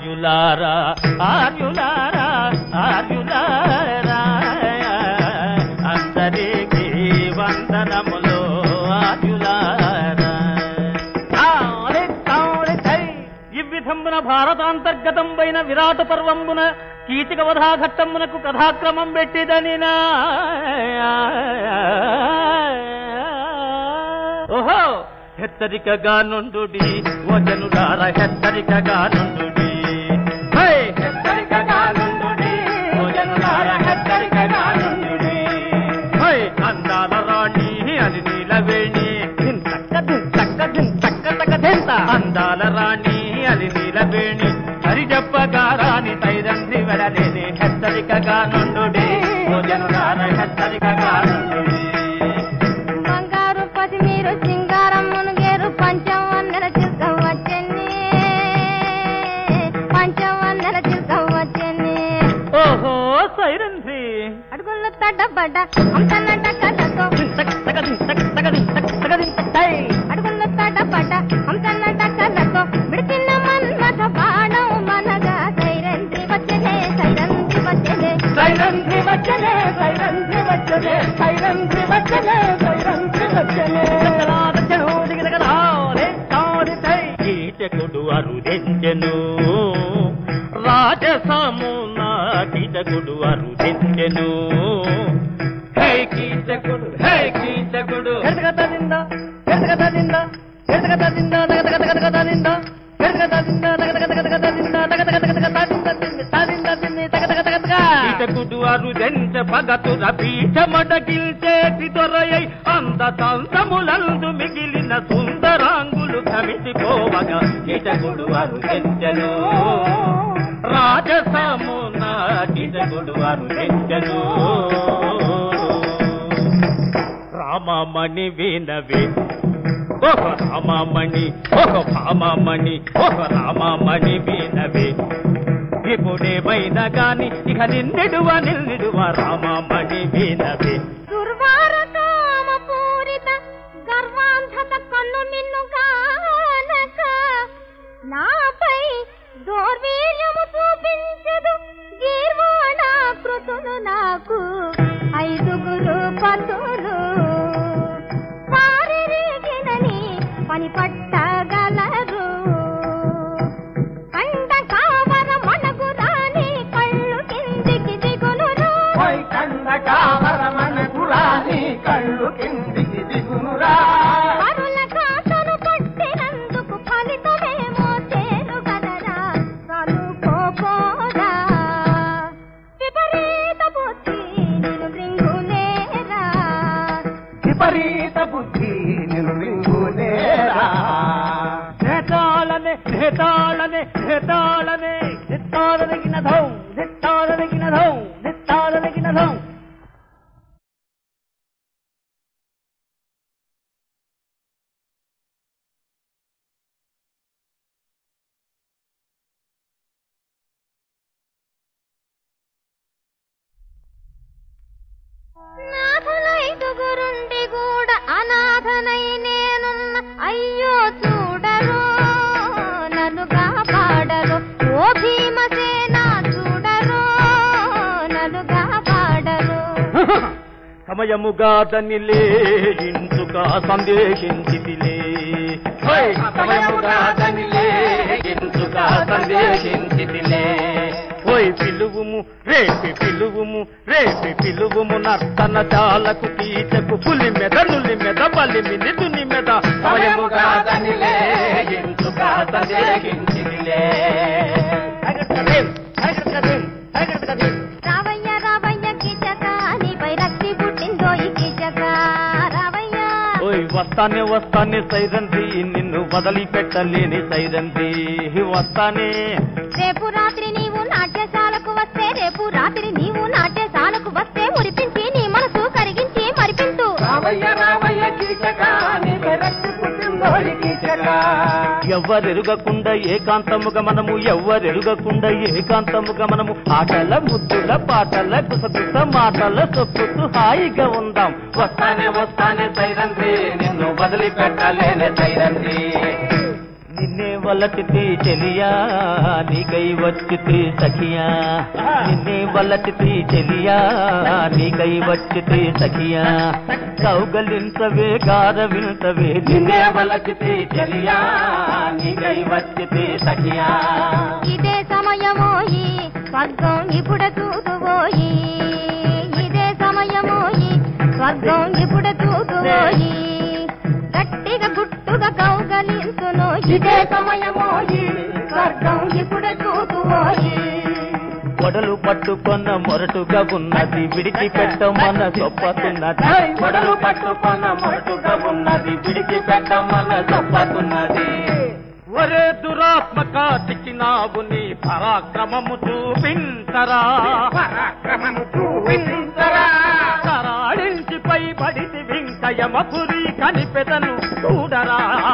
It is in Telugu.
ఆర్యులారా ఆర్యులారా ఆర్యులారా అందరికీ వందనములు ఆర్యులారా తాళి తాళి తై. ఈ విధంబున భారతాంతర్గతంబైన విరాట పర్వంబున కీచక వధాఘట్టమునకు కథాక్రమం పెట్టిదనినా ఓహో హెచ్చరికగా నుండుడి వజనుడార హెచ్చరికగా నుండుడి హే! హెచ్చరికగా నుండుడి వజనుడార హెచ్చరికగా నుండుడి హే! అందాల రాణి అది నీలవేణి ధింతక్క ధింతక్క ధింతక్క తక్క ధింత అందాల రాణి అది నీలవేణి హరి చెప్పగా రాని తైరంది వెడలేని హెచ్చరికగా నుండుడి భోజనుడార హెచ్చరికగా నుండుడి బంగారు పది మీరు సింగారం మునుగేరు పంచం వందల చిల్కం వచ్చండి పంచం వందల చిల్కం వచ్చండి ఓహో సైరంధ్రి అడుగులు తడ్డబడ్డ అంతనంట కళ్ళతో అడుగులు తడ్డబడ్డ అంతనంట కళ్ళతో విడిచిన మన్మథ బాణం మనగా సైరంతి వచ్చనే సైరంతి వచ్చనే సైరంధ్రి వచ్చనే సైరంధ్రి వచ్చనే సైరంధ్రి వచ్చనే సైరంధ్రి వచ్చనే కీచకుడు అరుదెంచెను రాజసమున కీచకుడు అరుదెంచెను హే కీచకుడు హే కీచకుడు కీచకుడు అరుదెంచ పగతుర పీఠమడగిల్చేటి దొరయై అంద తంతములందు మిగిలిన సుందరాంగులు ఘమిసిపోవగా కీచకుడు అరుదెంచెను రాజసమున కీచకుడు అరుదెంచెను రామమణి వినవే ఓహ రామమణి ఓహ భామమణి ఓహ రామమణి వినవే ఇప్పుడేమైనా గాని ఇక నిన్నెడువ నిన్నెడువ రామమణి వినవే దుర్వార కామ పూరిత గర్వాంధత కన్ను నిన్ను గానక నాపై దౌర్వీర్యము చూపించదు గీర్వాణాకృతులు నాకు ఐదుగురు పతులు వారిగినని పని పట్టగలరు కంట కావర మనకు రాని కళ్ళు కిందికి దిగులురు పరుల కాసను పట్టినందుకు ఫలితమేమో చేరుగలరా కలుకోపోరా విపరీత బుద్ధి నిన్ను మృంగునేరా విపరీత బుద్ధి నిన్ను మింగునేరా నేతాళనే నేతాళనే నేతాళనే నిత్తాలగిన ధౌ నిత్తాలగిన ధౌ నిత్తాలగిన ధౌ నాథులైదుగురుండి కూడా అనాథనై నేనున్న అయ్యో చూడరు నన్ను కాపాడరు ఓ భీమసేన చూడరు నన్ను కాపాడరు సమయముగా తనిలే ఇంచుక సందేశించితిలే హోయ్! సమయముగా తనిలే ఇంచుక సందేశించితిలే ఓయ్ పిలువుము రేపి పిలువుము రేపి పిలువుము నర్తన చాలకు కీచకు పులి మెద నులి మెద బలిమి నిధుని మెద సమయముగా తనిలే ఇంచుక సందేశించితిలే హగటకదేం, హగటకదేం, హగటకదేం. రావయ్య రావయ్య కీచక నీపై రక్తి పుట్టిందో ఈ కీచక రావయ్య ఓయ్ వస్తానే వస్తానే సైరంతి నిన్ను వదిలిపెట్టలేని సైరంతి వస్తానే రేపు రాత్రి నీవు నాట్యశాలకు వస్తే రేపు రాత్రి నీవు నాట్యశాలకు వస్తే మురిపించి నీ మనసు కరిగించి మరిపించు రావయ్య రావయ్య కీచక నీ రక్తి పుట్టిందో ఈ కీచక ఎవ్వరెరుగకుండా ఏకాంతముగా మనము ఎవ్వరెరుగకుండా ఏకాంతముగా మనము ఆటల ముద్దుల పాటల గుసగుస మాటల సొక్కుతూ హాయిగా ఉందాం వస్తానే వస్తానే సైరంతి నిన్ను వదిలిపెట్టలేని సైరంతి నిన్నే వల్లటితి చెలియా నీకై వచ్చితి సఖియా నిన్నే వల్లటితి చెలియా నీకై వచ్చితి సఖియా కౌగలించవే గారవించవే నిన్నే వల్లటితి చెలియా నీకై వచ్చితి సఖియా ఇదే సమయమోయి స్వర్గం ఇప్పుడే చూదువోయి ఇదే సమయమోయి స్వర్గం ఇప్పుడే చూదువోయి గట్టిగా గుట్టుగా కౌగలించును ఇదే సమయమోయి స్వర్గం ఇప్పుడే చూదువోయి కొడలు పట్టుకొన్న మొరటుగా ఉన్నది విడిచి పెట్టమన్న చొప్పతున్నది కొడలు పట్టుకొన్న మొరటుగా ఉన్నది విడిచి పెట్టమన్న చొప్పతున్నది ఒరే దురాత్మక చిక్కినావు నీ పరాక్రమము చూపించరా పరాక్రమము చూపించరా కరాడించి పై పడితి వింకయమపురి కనిపెదను చూడరా